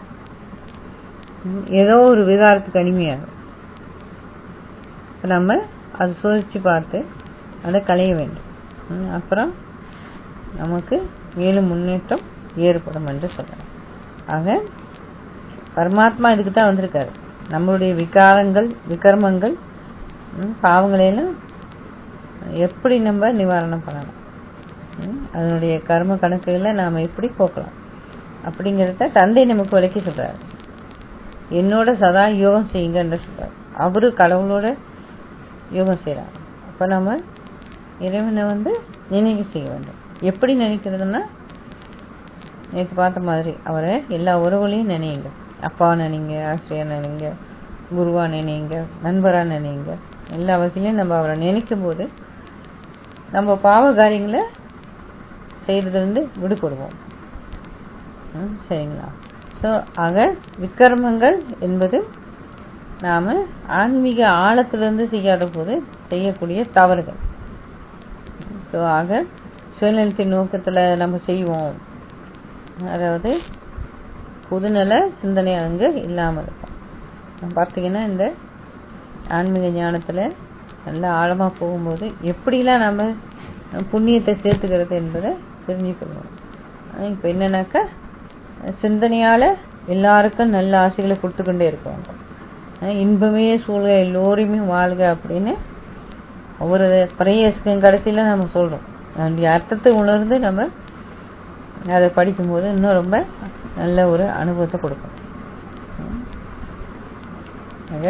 ம், ஏதோ ஒரு விகாரத்துக்கு அடிமையாகும் இப்ப நம்ம அதை சோதிச்சு பார்த்து அதை களைய வேண்டும் ம், அப்புறம் நமக்கு மேலும் முன்னேற்றம் ஏற்படும் என்று சொல்லலாம் ஆக பரமாத்மா இதுக்கு தான் வந்திருக்காரு நம்மளுடைய விகாரங்கள் விகர்மங்கள் ம், பாவங்களை எல்லாம் எப்படி நம்ம நிவாரணம் பண்ணலாம் ம், அதனுடைய கர்ம கணக்குகளை நாம எப்படி போக்கலாம் அப்படிங்கறத தந்தை நமக்கு விளக்கி சொல்றாரு என்னோட சதா யோகம் செய்யுங்கன்னு சொல்றாரு அவரு கடவுளோட யோகம் செய்யறாங்க அப்ப நம்ம இறைவனை வந்து நினைவு செய்ய வேண்டும் எப்படி நினைக்கிறதுன்னா நேற்று பார்த்த மாதிரி அவரை எல்லா உறவுகளையும் நினைங்க அப்பா நினைங்க ஆசிரியர் நினைங்க குருவா நினைங்க நண்பரா நினைங்க எல்லா வகையிலையும் நம்ம அவரை நினைக்கும் போது நம்ம பாவ காரியங்களை செய்யறதுல இருந்து விடுபடுவோம் ம், சரிங்களா ஸோ ஆக விக்கிரமங்கள் என்பது நாம ஆன்மீக ஆழத்திலிருந்து செய்யாத போது செய்யக்கூடிய தவறுகள் ஸோ ஆக சுயநலத்தின் நோக்கத்துல நம்ம செய்வோம் அதாவது பொதுநல சிந்தனை அங்கு இல்லாம இருக்கும் நம்ம பார்த்தீங்கன்னா இந்த ஆன்மீக ஞானத்துல நல்லா ஆழமா போகும்போது எப்படிலாம் நம்ம புண்ணியத்தை சேர்த்துக்கிறது என்பதை தெரிஞ்சுக்கணும் ஆனா இப்ப என்னன்னாக்கா சிந்தனையால எல்லாருக்கும் நல்ல ஆசைகளை கொடுத்துக்கொண்டே இருக்கோம் இன்பமே சூழ்க எல்லோரையுமே வாழ்க அப்படின்னு ஒவ்வொரு பிரேயஸ்க்கும் கடைசியில நம்ம சொல்றோம் அதனுடைய அர்த்தத்தை உணர்ந்து நம்ம அதை படிக்கும்போது இன்னும் ரொம்ப நல்ல ஒரு அனுபவத்தை கொடுக்கும் ம். ஆக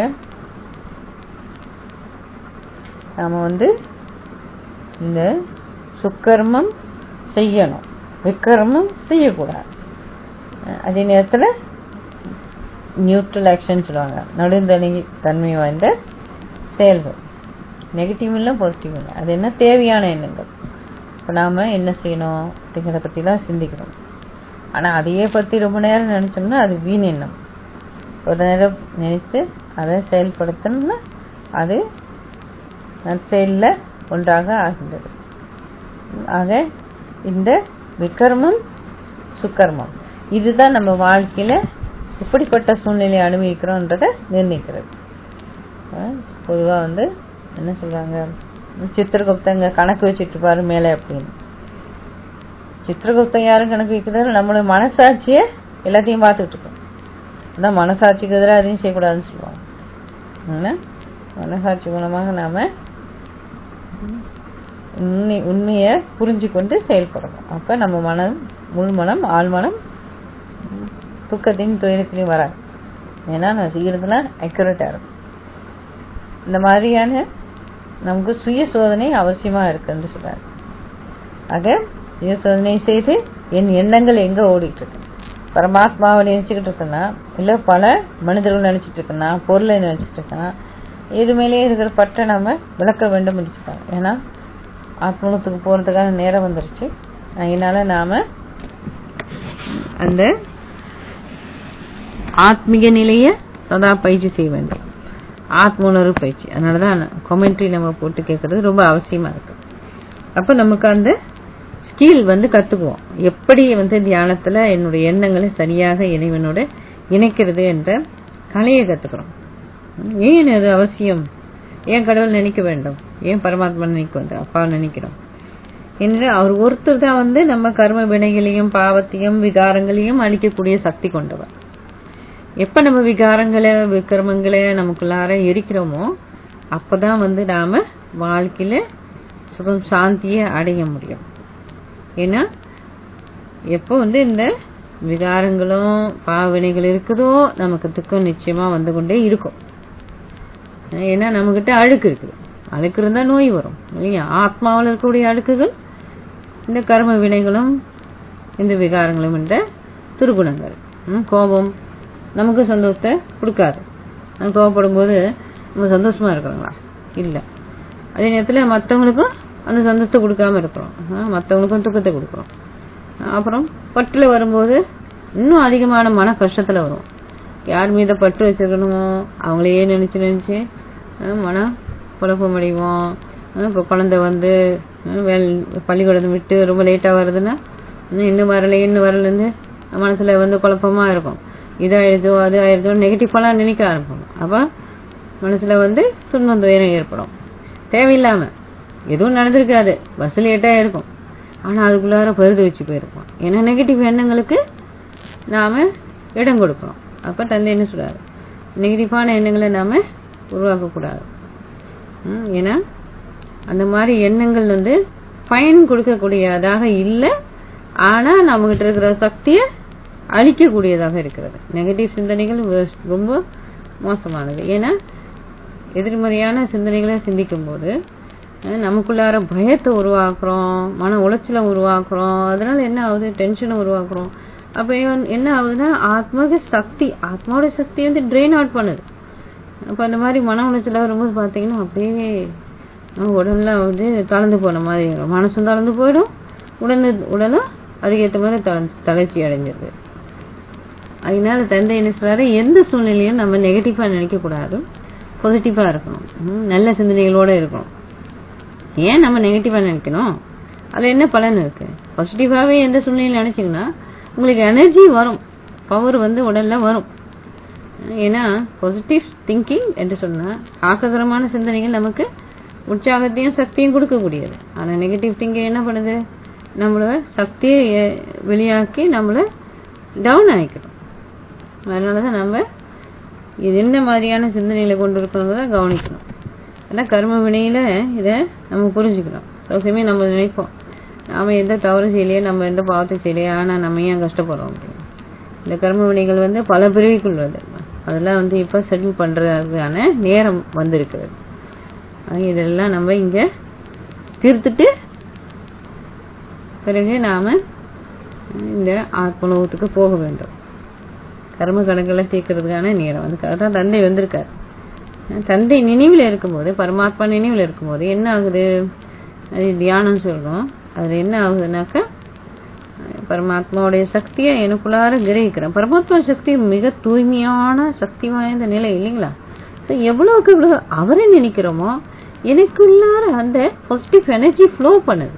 நாம வந்து இந்த சுக்கர்மம் செய்யணும் விக்கர்மம் செய்யக்கூடாது அஹ் அதே நேரத்துல நியூட்ரல் ஆக்ஷன் சொல்லுவாங்க நடுந்தனி தன்மை வாய்ந்த செயல்கள் நெகட்டிவ் இல்லை பாசிட்டிவ் இல்லை அது என்ன தேவையான எண்ணங்கள் இப்போ நாம என்ன செய்யணும் அப்படிங்கிறத பற்றிலாம் சிந்திக்கணும் ஆனா அதையே பத்தி ரொம்ப நேரம் நினைச்சோம்னா அது வீண் எண்ணம் ஒரு நேரம் நினைத்து அதை செயல்படுத்தணும்னா அது நற்செயல்ல ஒன்றாக ஆகின்றது ஆக இந்த விக்கர்மம் சுக்கர்மம் இதுதான் நம்ம வாழ்க்கையில எப்படிப்பட்ட சூழ்நிலையை அனுபவிக்கிறோன்றத நிர்ணயிக்கிறது அஹ் பொதுவா வந்து என்ன சொல்றாங்க சித்திரகுப்தங்க கணக்கு வச்சுட்டு இருப்பாரு மேல அப்படின்னு சித்திரகுப்தன் யாரும் கணக்கு வைக்கிறாரு நம்மளுடைய மனசாட்சிய எல்லாத்தையும் பார்த்துட்டு இருக்கோம் அதான் மனசாட்சிக்கு எதிராக அதையும் செய்யக்கூடாதுன்னு சொல்லுவாங்க ஆனா, மனசாட்சி மூலமாக நாம உண்மை உண்மையை புரிஞ்சு கொண்டு செயல்படணும் அப்ப நம்ம மனம் முழு மனம் ஆள் மனம் துக்கத்தையும் துயரத்திலையும் வராது ஏன்னா நான் செய்யறதுலாம் அக்யூரேட்டா இருக்கும் இந்த மாதிரியான நமக்கு சுய சோதனை அவசியமா இருக்குன்னு சொல்றாரு ஆக சுய சோதனை செய்து என் எண்ணங்கள் எங்க ஓடிட்டு இருக்கு பரமாத்மாவை நினைச்சுக்கிட்டு இருக்கேன்னா இல்ல பல மனிதர்கள் நினைச்சிட்டு இருக்கேன்னா பொருளை நினைச்சிட்டு இருக்கேன்னா இது மேலேயே இருக்கிற பற்றை நாம விளக்க வேண்டும் என்று சொல்றாங்க ஏன்னா ஆத்மூலத்துக்கு போறதுக்கான நேரம் வந்துருச்சு அதனால நாம அந்த ஆத்மீக நிலைய சதா பயிற்சி செய்ய வேண்டும் ஆத்ம உணர்வு பயிற்சி அதனாலதான் கொமெண்ட்ரி நம்ம போட்டு கேட்கறது ரொம்ப அவசியமா இருக்கு அப்ப நமக்கு அந்த ஸ்கில் வந்து கத்துக்குவோம் எப்படி வந்து தியானத்துல என்னுடைய எண்ணங்களை சரியாக இறைவனோட இணைக்கிறது என்ற கலையை கத்துக்கிறோம் ஏன் அது அவசியம் ஏன் கடவுள் நினைக்க வேண்டும் ஏன் பரமாத்மா நினைக்க வேண்டும் அப்பா நினைக்கிறோம் என்று அவர் ஒருத்தர் தான் வந்து நம்ம கர்ம வினைகளையும் பாவத்தையும் விகாரங்களையும் அழிக்கக்கூடிய சக்தி கொண்டவர் எப்ப நம்ம விகாரங்களை விக்கிரமங்களை நமக்குள்ளார எரிக்கிறோமோ அப்பதான் வந்து நாம வாழ்க்கையில சுகம் சாந்தியை அடைய முடியும் ஏன்னா எப்போ வந்து இந்த விகாரங்களும் பாவனைகள் இருக்குதோ நமக்கு துக்கம் நிச்சயமா வந்து கொண்டே இருக்கும் ஏன்னா நம்மகிட்ட அழுக்கு இருக்குது அழுக்கு இருந்தா நோய் வரும் இல்லையா ஆத்மாவில் இருக்கக்கூடிய அழுக்குகள் இந்த கர்ம வினைகளும் இந்த விகாரங்களும் என்ற துர்குணங்கள் ம், கோபம் நமக்கு சந்தோஷத்தை கொடுக்காது நம்ம கோபப்படும் போது நம்ம சந்தோஷமா இருக்கிறோங்களா இல்ல அதே நேரத்தில் மற்றவங்களுக்கும் அந்த சந்தோஷத்தை கொடுக்காம இருக்கிறோம் மற்றவங்களுக்கும் துக்கத்தை கொடுக்குறோம் அப்புறம் பற்றுல வரும்போது இன்னும் அதிகமான மன கஷ்டத்துல வரும் யார் மீத பற்று வச்சிருக்கணுமோ அவங்களையே நினைச்சு நினைச்சு அஹ், மன குழப்பம் அடைவோம் அஹ், இப்ப குழந்தை வந்து அஹ், வேல் பள்ளிக்கூடம் விட்டு ரொம்ப லேட்டா வருதுன்னா இன்னும் இன்னும் வரல இன்னும் வரலன்னு மனசுல வந்து குழப்பமா இருக்கும் இதாயிடுதோ அது ஆயிடுதோ நெகட்டிவாலாம் நினைக்க ஆரம்பிப்போம் அப்ப மனசுல வந்து துன்பம் துயரம் ஏற்படும் தேவையில்லாம எதுவும் நடந்திருக்காது பஸ் லேட்டா இருக்கும் ஆனா அதுக்குள்ளார பருது வச்சு போயிருப்போம் ஏன்னா நெகட்டிவ் எண்ணங்களுக்கு நாம இடம் கொடுக்கிறோம் அப்ப தந்தை என்ன சொல்றாரு நெகட்டிவான எண்ணங்களை நாம உருவாக்க கூடாது ம், ஏன்னா அந்த மாதிரி எண்ணங்கள் வந்து பயன் கொடுக்கக்கூடியதாக இல்லை ஆனா நம்ம கிட்ட இருக்கிற சக்தியை அழிக்கக்கூடியதாக இருக்கிறது நெகட்டிவ் சிந்தனைகள் worst, ரொம்ப மோசமானது ஏன்னா எதிர்மறையான சிந்தனைகளை சிந்திக்கும் போது அஹ், நமக்குள்ளார பயத்தை உருவாக்குறோம் மன உளைச்சலை உருவாக்குறோம் அதனால என்ன ஆகுது டென்ஷனை உருவாக்குறோம் அப்ப இவன் என்ன ஆகுதுன்னா ஆத்மாவுக்கு சக்தி ஆத்மாவோட சக்தி வந்து ட்ரெயின் அவுட் பண்ணுது அப்ப அந்த மாதிரி மன உளைச்சல வரும்போது பாத்தீங்கன்னா அப்படியே நம்ம உடல்லாம் வந்து தளர்ந்து போன மாதிரி இருக்கும். மனசும் தளர்ந்து போயிடும் உடல் உடலும் அதுக்கேற்ற மாதிரி தளர்ந்து- தளர்ச்சி அடைஞ்சிருது அதனால தந்தை என்ன சொல்றாரு எந்த சூழ்நிலையும் நம்ம நெகட்டிவா நினைக்க கூடாது பாசிட்டிவா இருக்கணும் ம், நல்ல சிந்தனைகளோட இருக்கணும் ஏன் நம்ம நெகட்டிவா நினைக்கணும் அதுல என்ன பலன் இருக்கு பாசிட்டிவாவே எந்த சூழ்நிலையில் நினைச்சீங்கன்னா உங்களுக்கு எனர்ஜி வரும் பவர் வந்து உடல்ல வரும் ஏன்னா பாசிட்டிவ் திங்கிங் என்று சொன்னா ஆக்ககரமான சிந்தனைகள் நமக்கு உற்சாகத்தையும் சக்தியும் கொடுக்கக்கூடியது ஆனா நெகட்டிவ் திங்கிங் என்ன பண்ணுது நம்மள சக்தியை எ- வெளியாக்கி நம்மள டவுன் ஆயிக்கிறோம் அதனாலதான் நம்ம இது என்ன மாதிரியான சிந்தனைகளை கொண்டு இருக்கணுங்கிறத கவனிக்கணும் ஏன்னா கர்ம வினையில இதை நம்ம புரிஞ்சுக்கணும் சில சமயம் நம்ம நினைப்போம் நாம எந்த தவறும் செய்யலையே நம்ம எந்த பாவத்தை செய்யலையே ஆனா நம்ம ஏன் கஷ்டப்படுறோம் அப்படின்னு. இந்த கர்ம வினைகள் வந்து பல பிரிவுக்குள்ளது அதெல்லாம் வந்து இப்ப செட்டில் பண்றதுக்கான நேரம் வந்திருக்கிறது ஆக இதெல்லாம் நம்ம இங்க தீர்த்துட்டு பிறகு நாம இந்த ஆத்மலோகத்துக்கு போக வேண்டும் கர்ம கணக்கெல்லாம் தீர்க்கறதுக்கான நேரம் வந்து அதான் தந்தை வந்திருக்காரு தந்தை நினைவில் இருக்கும்போது பரமாத்மா நினைவில் இருக்கும்போது என்ன ஆகுது அது தியானம் சொல்றோம் அதுல என்ன ஆகுதுனாக்கா பரமாத்மாவுடைய சக்தியை எனக்குள்ளார கிரகிக்கிறேன் பரமாத்மா சக்தி மிக தூய்மையான சக்தி வாய்ந்த நிலை இல்லைங்களா So, எவ்வளவுக்கு எவ்வளவு அவரை நினைக்கிறோமோ எனக்குள்ளார அந்த பாசிட்டிவ் எனர்ஜி ஃப்ளோ பண்ணுது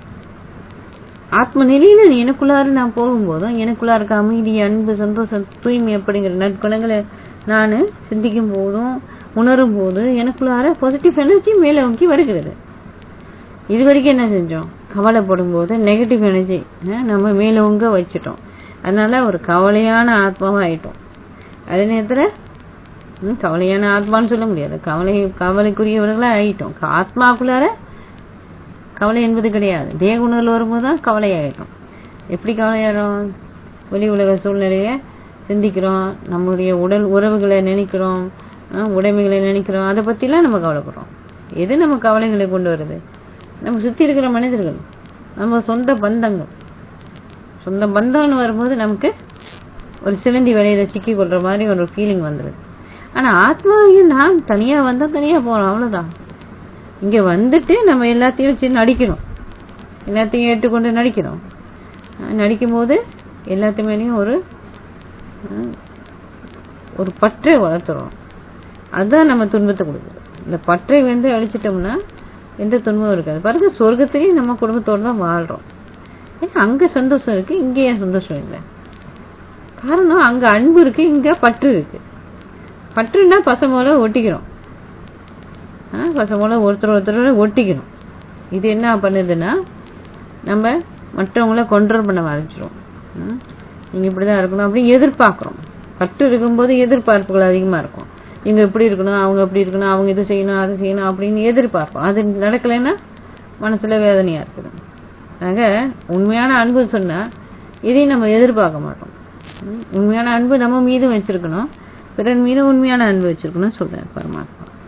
ஆத்ம நிலையில எனக்குள்ளார நான் போகும்போதும் எனக்குள்ளார இருக்க அமைதி அன்பு சந்தோஷம் தூய்மை அப்படிங்கிற நற்குணங்களை நான் சிந்திக்கும் போதும் உணரும் போது எனக்குள்ளார பாசிட்டிவ் எனர்ஜி மேல நோக்கி வருகிறது இது வரைக்கும் என்ன செஞ்சோம் கவலைப்படும் போது நெகட்டிவ் எனர்ஜி நம்ம மேலோங்க வச்சிட்டோம் அதனால ஒரு கவலையான ஆத்மாவா ஆயிட்டோம் அதே நேரத்துல ம், கவலையான ஆத்மான்னு சொல்ல முடியாது கவலை கவலைக்குரியவர்களா ஆயிட்டோம் ஆத்மாக்குள்ளார கவலை என்பது கிடையாது தேக உணர்வு வரும்போது தான் கவலை ஆயிட்டோம் எப்படி கவலையாயிரும் வெளி உலக சூழ்நிலைய சிந்திக்கிறோம் நம்மளுடைய உடல் உறவுகளை நினைக்கிறோம் அஹ், உடைமைகளை நினைக்கிறோம் அதை பத்திலாம் நம்ம கவலைப்படுறோம் எது நம்ம கவலைகளை கொண்டு வருது நம்ம சுத்தி இருக்கிற மனிதர்கள் நம்ம சொந்த பந்தங்கள் சொந்த பந்தம்னு வரும்போது நமக்கு ஒரு சிலந்தி வலையில சிக்கி கொள்ற மாதிரி ஒரு ஃபீலிங் வந்துருது ஆனா ஆத்மாவையும் நான் தனியா வந்தா தனியா போறோம் அவ்வளவுதான் இங்க வந்துட்டு நம்ம எல்லாத்தையும் வச்சு நடிக்கணும் எல்லாத்தையும் ஏற்றுக்கொண்டு நடிக்கிறோம் அஹ் நடிக்கும் போது எல்லாத்து மேலேயும் ஒரு அஹ், ஒரு பற்றை வளர்த்துறோம் அதுதான் நம்ம துன்பத்தை கொடுக்குது இந்த பற்றை வந்து அழிச்சிட்டோம்னா எந்த துன்பமும் இருக்காது பாருங்க சொர்க்கத்திலையும் நம்ம குடும்பத்தோட தான் வாழ்றோம் ஏன்னா அங்க சந்தோஷம் இருக்கு இங்க ஏன் சந்தோஷம் இல்லை காரணம் அங்க அன்பு இருக்கு இங்க பற்று இருக்கு பற்றுன்னா பசமோல ஒட்டிக்கிறோம் ஆ, பசமோல ஒருத்தர் ஒருத்தரோட ஒட்டிக்கணும் இது என்ன பண்ணுதுன்னா நம்ம மற்றவங்கள கண்ட்ரோல் பண்ண ஆரம்பிச்சிரும் ம், நீங்க இப்படிதான் இருக்கணும் அப்படி எதிர்பார்க்கிறோம் பற்று இருக்கும்போது எதிர்பார்ப்புகள் அதிகமா இருக்கும் இவங்க இப்படி இருக்கணும் அவங்க அப்படி இருக்கணும் அவங்க இது செய்யணும் அது செய்யணும் அப்படின்னு எதிர்பார்ப்போம் அது நடக்கலைன்னா மனசுல வேதனையா இருக்குது ஆக உண்மையான அன்பு சொன்னா இதையும் நம்ம எதிர்பார்க்க மாட்டோம் ம், உண்மையான அன்பு நம்ம மீதும் வச்சிருக்கணும் பிறர் மீதும் உண்மையான அன்பு வச்சிருக்கணும் சொல்றேன் பரமாத்மா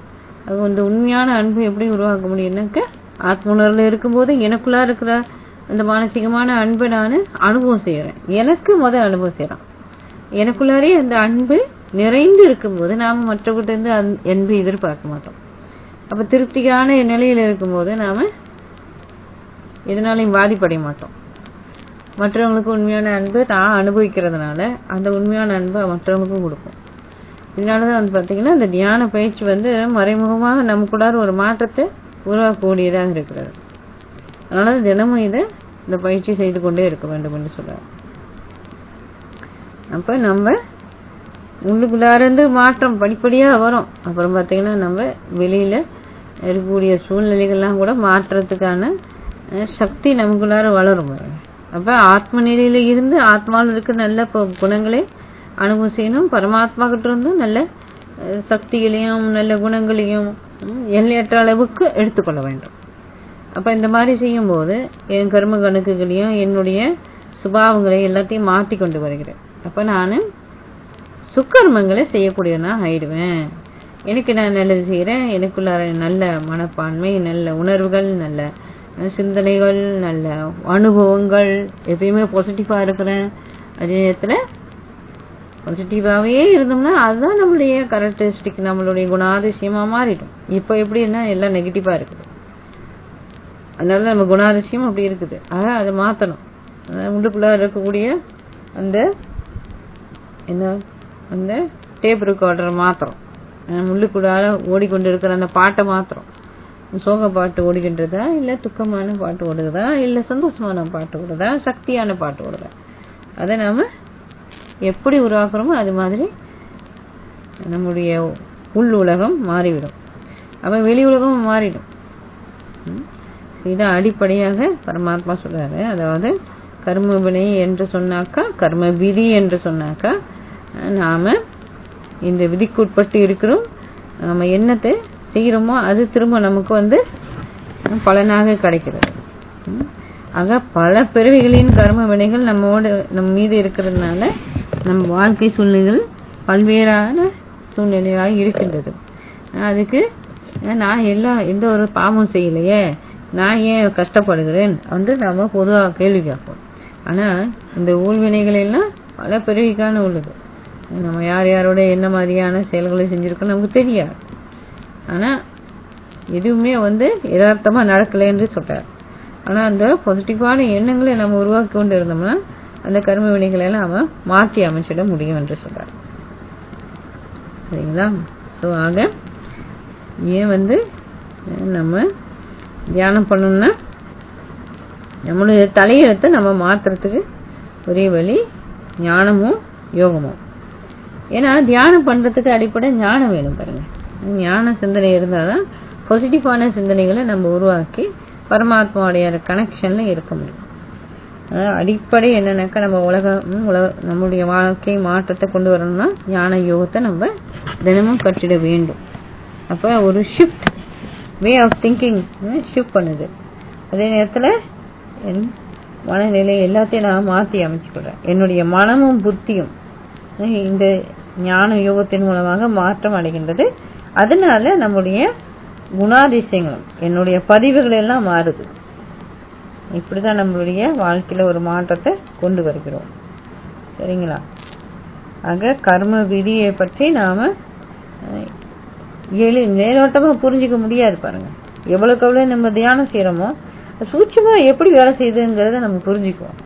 அது வந்து உண்மையான அன்பு எப்படி உருவாக்க முடியும்னாக்க ஆத்ம உணர்வுல இருக்கும்போது எனக்குள்ளா இருக்கிற அந்த மானசீகமான அன்பை நான் அனுபவம் செய்யறேன் எனக்கு முதல் அனுபவம் செய்யறேன் எனக்குள்ளாரே அந்த அன்பு நிறைந்து இருக்கும்போது நாம மற்றவர்கிட்ட இருந்து அந்த அன்பு எதிர்பார்க்க மாட்டோம் அப்ப திருப்தியான நிலையில இருக்கும்போது நாம எதனாலையும் பாதிப்படைய மாட்டோம் மற்றவங்களுக்கு உண்மையான அன்பு தான் அனுபவிக்கிறதுனால அந்த உண்மையான அன்பை மற்றவங்களுக்கும் கொடுக்கும் இதனாலதான் வந்து பாத்தீங்கன்னா இந்த தியான பயிற்சி வந்து மறைமுகமாக நமக்குள்ளார ஒரு மாற்றத்தை உருவாக்கக்கூடியதாக இருக்கிறது அதனால தினமும் இதை இந்த பயிற்சி செய்து கொண்டே இருக்க வேண்டும் என்று சொல்றாரு அப்ப நம்ம உள்ளுக்குள்ளார இருந்து மாற்றம் படிப்படியா வரும் அப்புறம் பாத்தீங்கன்னா நம்ம வெளியில இருக்கக்கூடிய சூழ்நிலைகள்லாம் கூட மாற்றத்துக்கான அஹ், சக்தி நமக்குள்ளார வளரும் பாருங்க. அப்ப ஆத்ம நிலையில இருந்து ஆத்மாவில் இருக்க நல்ல ப- குணங்களை அனுபவம் செய்யணும் பரமாத்மா கிட்ட இருந்தும் நல்ல அஹ், சக்திகளையும் நல்ல குணங்களையும் ம், எல்லையற்ற அளவுக்கு எடுத்துக்கொள்ள வேண்டும் அப்ப இந்த மாதிரி செய்யும்போது என் கர்ம கணக்குகளையும் என்னுடைய சுபாவங்களை எல்லாத்தையும் மாற்றி கொண்டு வருகிறேன் அப்ப நான் சுக்கர்மங்களை செய்யக்கூடியவனா ஆயிடுவேன் எனக்கு நான் நல்லது செய்யறேன் எனக்குள்ளார நல்ல மனப்பான்மை நல்ல உணர்வுகள் நல்ல அஹ், சிந்தனைகள் நல்ல அனுபவங்கள் எப்பயுமே பாசிட்டிவா இருக்கிறேன் அதே நேரத்துல பாசிட்டிவாவே இருந்தோம்னா அதுதான் நம்மளுடைய கேரக்டரிஸ்டிக் நம்மளுடைய குணாதிசயமா மாறிடும் இப்ப எப்படின்னா எல்லாம் நெகட்டிவா இருக்குது அதனால நம்ம குணாதிசயம் அப்படி இருக்குது ஆக அதை மாத்தணும் அதாவது உள்ளுக்குள்ள இருக்கக்கூடிய அந்த என்ன அந்த டேப் ரெக்கார்டரை மாத்திரம் அஹ் உள்ளுக்குள்ளால ஓடிக்கொண்டு இருக்கிற அந்த பாட்டை மாத்திரம் சோக பாட்டு ஓடுகின்றதா இல்ல துக்கமான பாட்டு ஓடுதா இல்ல சந்தோஷமான பாட்டு ஓடுதா சக்தியான பாட்டு ஓடுதா அதை நாம எப்படி உருவாக்குறோமோ அது மாதிரி நம்முடைய உள் உலகம் மாறிவிடும் அப்ப வெளி உலகம் மாறிடும் ம். இதான் அடிப்படையாக பரமாத்மா சொல்றாரு அதாவது கர்ம வினை என்று சொன்னாக்கா கர்ம விதி என்று சொன்னாக்கா அஹ், நாம இந்த விதிக்குட்பட்டு இருக்கிறோம் நாம என்னத்தை செய்யறோமோ அது திரும்ப நமக்கு வந்து அஹ், பலனாக கிடைக்கிறது ம். ஆக பல பிறவிகளின் கர்ம வினைகள் நம்மோடு நம்ம மீது இருக்கிறதுனால நம்ம வாழ்க்கை சூழ்நிலைகள் பல்வேறான சூழ்நிலையாக இருக்கின்றது அதுக்கு அஹ், நான் எல்லா எந்த ஒரு பாவம் செய்யலையே நான் ஏன் கஷ்டப்படுகிறேன் என்று நாம பொதுவாக கேள்வி கேட்போம் ஆனா இந்த ஊழ்வினைகள் எல்லாம் பல பிறவிக்கான உள்ளது நம்ம யார் யாரோட என்ன மாதிரியான செயல்களை செஞ்சிருக்கோம் நமக்கு தெரியாது ஆனா எதுவுமே வந்து யதார்த்தமா நடக்கல என்று சொல்றார் ஆனா அந்த பாசிட்டிவான எண்ணங்களை நம்ம உருவாக்கி கொண்டு இருந்தோம்னா அந்த கர்ம வினைகளை எல்லாம் நாம மாற்றி அமைச்சிட முடியும் என்று சொல்றார் சரிங்களா ஸோ ஆக ஏன் வந்து அஹ், நம்ம தியானம் பண்ணணும்னா நம்மளுடைய தலையெழுத்தை நம்ம மாத்துறதுக்கு ஒரே வழி ஞானமும் யோகமும் ஏன்னா தியானம் பண்றதுக்கு அடிப்படை ஞானம் வேணும் பாருங்க ஞான சிந்தனை இருந்தாதான் பாசிட்டிவான சிந்தனைகளை நம்ம உருவாக்கி பரமாத்மாவுடைய கனெக்ஷன்ல இருக்க முடியும் அதாவது அடிப்படை என்னன்னாக்கா நம்ம உலகம் ம், உலக நம்முடைய வாழ்க்கை மாற்றத்தை கொண்டு வரணும்னா ஞான யோகத்தை நம்ம தினமும் கற்றிட வேண்டும் அப்ப ஒரு shift way of thinking shift பண்ணுது அதே நேரத்துல என் மனநிலை எல்லாத்தையும் நான் மாற்றி அமைச்சுக்கிறேன் என்னுடைய மனமும் புத்தியும் அஹ் இந்த ஞான யோகத்தின் மூலமாக மாற்றம் அடைகின்றது அதனால நம்முடைய குணாதிசயங்களும் என்னுடைய பதிவுகள் எல்லாம் மாறுது இப்படிதான் நம்மளுடைய வாழ்க்கையில ஒரு மாற்றத்தை கொண்டு வருகிறோம் சரிங்களா ஆக கர்ம விதியை பற்றி நாம அஹ், எளி மேலோட்டமா புரிஞ்சுக்க முடியாது பாருங்க எவ்வளவுக்கு எவ்வளவு நம்ம தியானம் செய்யறோமோ சூட்சமா எப்படி வேலை செய்யுதுங்கிறத நம்ம புரிஞ்சுக்குவோம்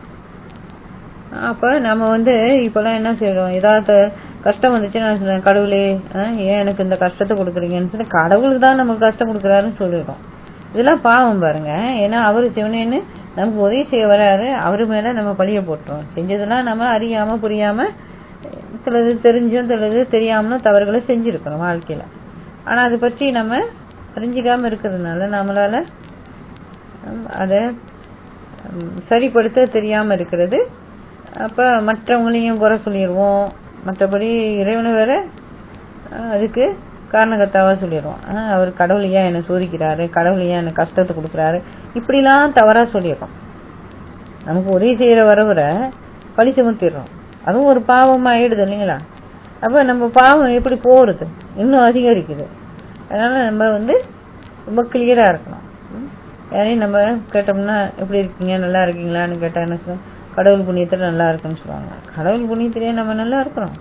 அப்ப நம்ம வந்து இப்பெல்லாம் என்ன செய்யறோம் ஏதாவது கஷ்டம் வந்துச்சுன்னா நான் சொல்றேன், கடவுளே அஹ், ஏன் எனக்கு இந்த கஷ்டத்தை கொடுக்குறீங்கன்னு சொல்லி கடவுளுக்கு தான் நமக்கு கஷ்டம் கொடுக்குறாருன்னு சொல்லிடுறோம் இதெல்லாம் பாவம் பாருங்க ஏன்னா அவரு சிவனேன்னு நமக்கு உதவி செய்ய வராரு அவரு மேல நம்ம பழிய போட்டோம் செஞ்சதெல்லாம் நம்ம அறியாம புரியாம சிலது தெரிஞ்சும் சிலது தெரியாமலும் தவறுகளை செஞ்சிருக்கிறோம் வாழ்க்கையில ஆனா அதை பற்றி நம்ம அறிஞ்சிக்காம இருக்கிறதுனால நம்மளால ஹம், அதை ஹம், சரிப்படுத்த தெரியாம இருக்கிறது அப்ப மற்றவங்களையும் குறை சொல்லிடுவோம் மற்றபடி இறைவனை வேற அஹ், அதுக்கு காரணகர்த்தாவா சொல்லிடுவோம் அஹ், அவர் கடவுள் ஏன் என்னை சோதிக்கிறாரு கடவுள் ஏன் எனக்கு கஷ்டத்தை கொடுக்குறாரு இப்படிலாம் தவறா சொல்லிடுறோம் நமக்கு உதவி செய்யற வரவரை பழி சுமத்திடுறோம் அதுவும் ஒரு பாவமா ஆயிடுது இல்லைங்களா அப்ப நம்ம பாவம் எப்படி போறது இன்னும் அதிகரிக்குது அதனால நம்ம வந்து ரொம்ப கிளியரா இருக்கணும் ம். யாரையும் நம்ம கேட்டோம்னா எப்படி இருக்கீங்க நல்லா இருக்கீங்களான்னு கேட்டா என்ன சொல்லுவோம் கடவுள் புண்ணியத்துல நல்லா இருக்குன்னு சொல்லுவாங்க கடவுள் புண்ணியத்திலேயே நம்ம நல்லா இருக்கிறோம்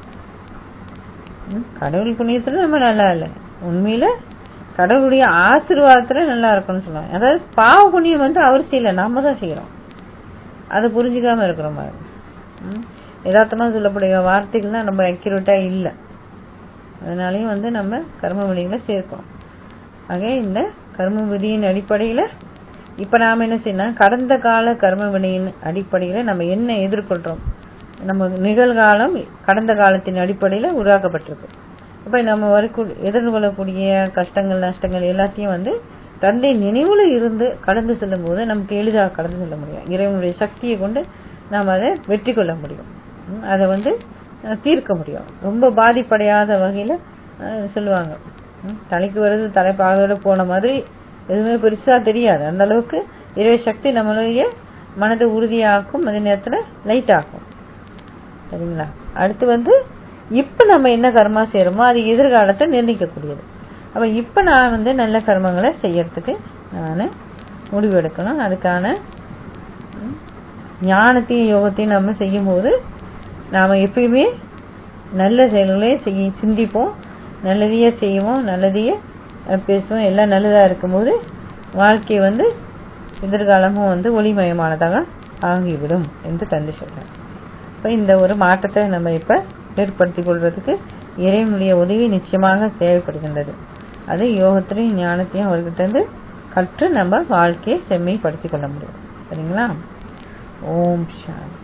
ம், கடவுள் புண்ணியத்துல நம்ம நல்லா இல்லை உண்மையில கடவுளுடைய ஆசீர்வாதத்துல நல்லா இருக்கும்னு சொல்லுவாங்க அதாவது பாவ புண்ணியம் வந்து அவர் செய்யல நாம தான் செய்யறோம் அதை புரிஞ்சுக்காம இருக்கிறோம் பாருங்க ம். யதார்த்தமா சொல்லக்கூடிய வார்த்தைகள்லாம் நம்ம அக்யூரேட்டா இல்லை அதனாலயும் வந்து நம்ம கர்ம விதிகளை சேர்க்கிறோம் ஆக இந்த கர்ம விதியின் அடிப்படையில இப்ப நாம என்ன செய்யணும் கடந்த கால கர்ம வினையின் அடிப்படையில நம்ம என்ன எதிர்கொள்றோம் நம்ம நிகழ்காலம் கடந்த காலத்தின் அடிப்படையில உருவாக்கப்பட்டிருக்கு அப்ப நம்ம வரக்கூடிய எதிர்கொள்ளக்கூடிய கஷ்டங்கள் நஷ்டங்கள் எல்லாத்தையும் வந்து தந்தை நினைவுல இருந்து கடந்து செல்லும் போது நமக்கு எளிதாக கடந்து செல்ல முடியும் இறைவனுடைய சக்தியை கொண்டு நாம் அதை வெற்றி கொள்ள முடியும் ம், அதை வந்து அஹ், தீர்க்க முடியும் ரொம்ப பாதிப்படையாத வகையில அஹ், சொல்லுவாங்க ம், தலைக்கு வருது தலைப்பாகோட போன மாதிரி எதுவுமே பெருசா தெரியாது அந்த அளவுக்கு இறை சக்தி நம்மளுடைய மனதை உறுதியாக்கும் அதே நேரத்துல லைட் ஆக்கும் சரிங்களா அடுத்து வந்து இப்ப நம்ம என்ன கர்மா செய்யறோமோ அது எதிர்காலத்தை நிர்ணயிக்கக்கூடியது அப்ப இப்ப நான் வந்து நல்ல கர்மங்களை செய்யறதுக்கு நான் முடிவெடுக்கணும் அதுக்கான ம், ஞானத்தையும் யோகத்தையும் நம்ம செய்யும் போது நாம எப்பயுமே நல்ல செயல்களே செய்ய சிந்திப்போம் நல்லதையே செய்வோம் நல்லதையே அஹ், பேசுவோம் எல்லாம் நல்லதா இருக்கும்போது வாழ்க்கை வந்து எதிர்காலமும் வந்து ஒளிமயமானதாக ஆகிவிடும் என்று தந்தை சொல்றார் இப்ப இந்த ஒரு மாற்றத்தை நம்ம இப்ப ஏற்படுத்திக் கொள்வதற்கு இறைவனுடைய உதவி நிச்சயமாக தேவைப்படுகின்றது அது யோகத்திலையும் ஞானத்தையும் அவர்கிட்ட இருந்து கற்று நம்ம வாழ்க்கையை செம்மைப்படுத்திக் கொள்ள முடியும் சரிங்களா ஓம் சாந்தி